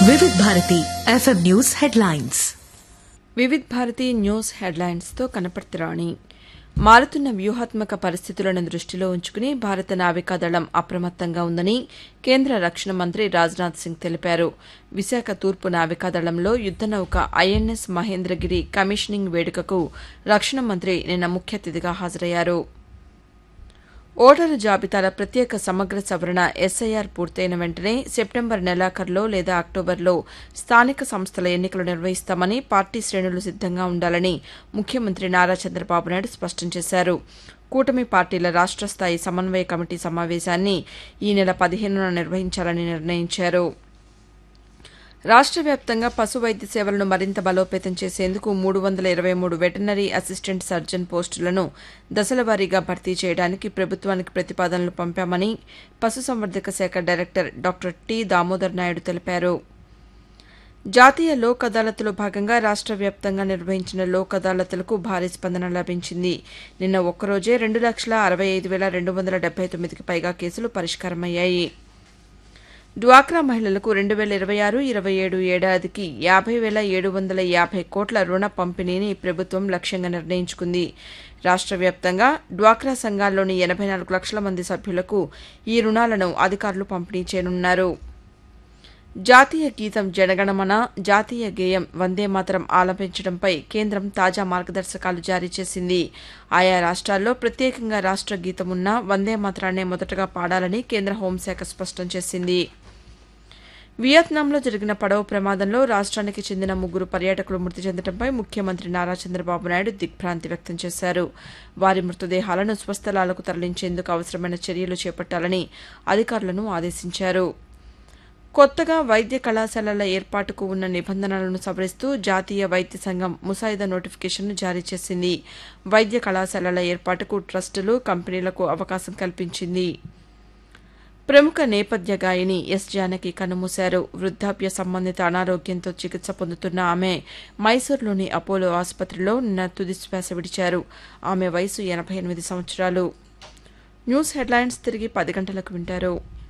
Vividh Bharati FM news headlines Vividh Bharati news హెడ్లైన్స్తో కనపర్తిరాణి మారుతున్న వ్యూహాత్మక పరిస్థితులను దృష్టిలో ఉంచుకుని భారత నావికాదళం అప్రమత్తంగా ఉందని కేంద్ర రక్షణ మంత్రి రాజ్నాథ్ సింగ్ తెలిపారు విశాఖ తూర్పు నావికాదళంలో యుద్దనౌక ఐఎన్ఎస్ మహేంద్రగిరి కమిషనింగ్ వేడుకకు రక్షణ మంత్రి నిన్న ముఖ్య అతిథిగా హాజరయ్యారు ఓటరు జాబితాల ప్రత్యేక సమగ్ర సవరణ ఎస్ఐఆర్ పూర్తయిన వెంటనే సెప్టెంబర్ నెలాఖరులో లేదా అక్టోబర్లో స్థానిక సంస్థల ఎన్నికలు నిర్వహిస్తామని పార్టీ శ్రేణులు సిద్దంగా ఉండాలని ముఖ్యమంత్రి నారా చంద్రబాబు నాయుడు స్పష్టం చేశారు కూటమి పార్టీల రాష్ట్ర స్థాయి సమన్వయ కమిటీ సమావేశాన్ని ఈ నెల పదిహేనున నిర్వహించాలని నిర్ణయించారు రాష్ట్ర వ్యాప్తంగా పశు వైద్య సేవలను మరింత బలోపేతం చేసేందుకు మూడు వందల ఇరవై మూడు వెటర్నరీ అసిస్టెంట్ సర్జన్ పోస్టులను దశలవారీగా భర్తీ చేయడానికి ప్రభుత్వానికి ప్రతిపాదనలు పంపామని పశుసంవర్ధక శాఖ director doctor T Damodar Naidu తెలిపారు జాతీయ లోక్ అదాలత్లో భాగంగా రాష్ట్ర వ్యాప్తంగా నిర్వహించిన లోక్ అదాలత్లకు భారీ స్పందన లభించింది నిన్న ఒక్కరోజే రెండు లక్షల అరవై ఐదు వేల రెండు వందల డెబ్బై తొమ్మిదికి పైగా కేసులు పరిష్కారమయ్యాయి డ్వాక్రా మహిళలకు రెండు వేల ఇరవై ఆరు ఇరవై ఏడు ఏడాదికి యాభై వేల ఏడు వందల యాభై కోట్ల రుణ పంపిణీని ప్రభుత్వం లక్ష్యంగా నిర్ణయించుకుంది రాష్ట్ర వ్యాప్తంగా డ్వాక్రా సంఘాల్లోని ఎనభై నాలుగు లక్షల మంది సభ్యులకు ఈ రుణాలను అధికారులు పంపిణీ చేయనున్నారు జాతీయ గీతం జనగణమన జాతీయ గేయం వందే మాతరం ఆలపించడంపై కేంద్రం తాజా మార్గదర్శకాలు జారీ చేసింది ఆయా రాష్ట్రాల్లో ప్రత్యేకంగా రాష్ట్ర గీతం ఉన్న వందే మాతరాన్నే మొదటగా పాడాలని కేంద్ర హోంశాఖ స్పష్టం చేసింది వియత్నాంలో జరిగిన పడవ ప్రమాదంలో రాష్ట్రానికి చెందిన ముగ్గురు పర్యాటకులు మృతి చెందడంపై ముఖ్యమంత్రి నారా చంద్రబాబు నాయుడు దిగ్భ్రాంతి వ్యక్తం చేశారు వారి మృతదేహాలను స్వస్థలాలకు తరలించేందుకు అవసరమైన చర్యలు చేపట్టాలని అధికారులను ఆదేశించారు కొత్తగా వైద్య కళాశాలల ఏర్పాటుకు ఉన్న నిబంధనలను సవరిస్తూ జాతీయ వైద్య సంఘం ముసాయిదా నోటిఫికేషన్ను జారీ చేసింది వైద్య కళాశాలల ఏర్పాటుకు ట్రస్టులు కంపెనీలకు అవకాశం కల్పించింది ప్రముఖ నేపథ్య గాయని ఎస్ జానకి కన్నుమూశారు వృద్ధాప్య సంబంధిత అనారోగ్యంతో చికిత్స పొందుతున్న ఆమె మైసూరులోని అపోలో ఆసుపత్రిలో నిన్న తుది శ్వాస విడిచారు ఆమె వయసు ఎనభై ఎనిమిది సంవత్సరాలు న్యూస్ హెడ్లైన్స్ తిరిగి పది గంటలకు వింటారు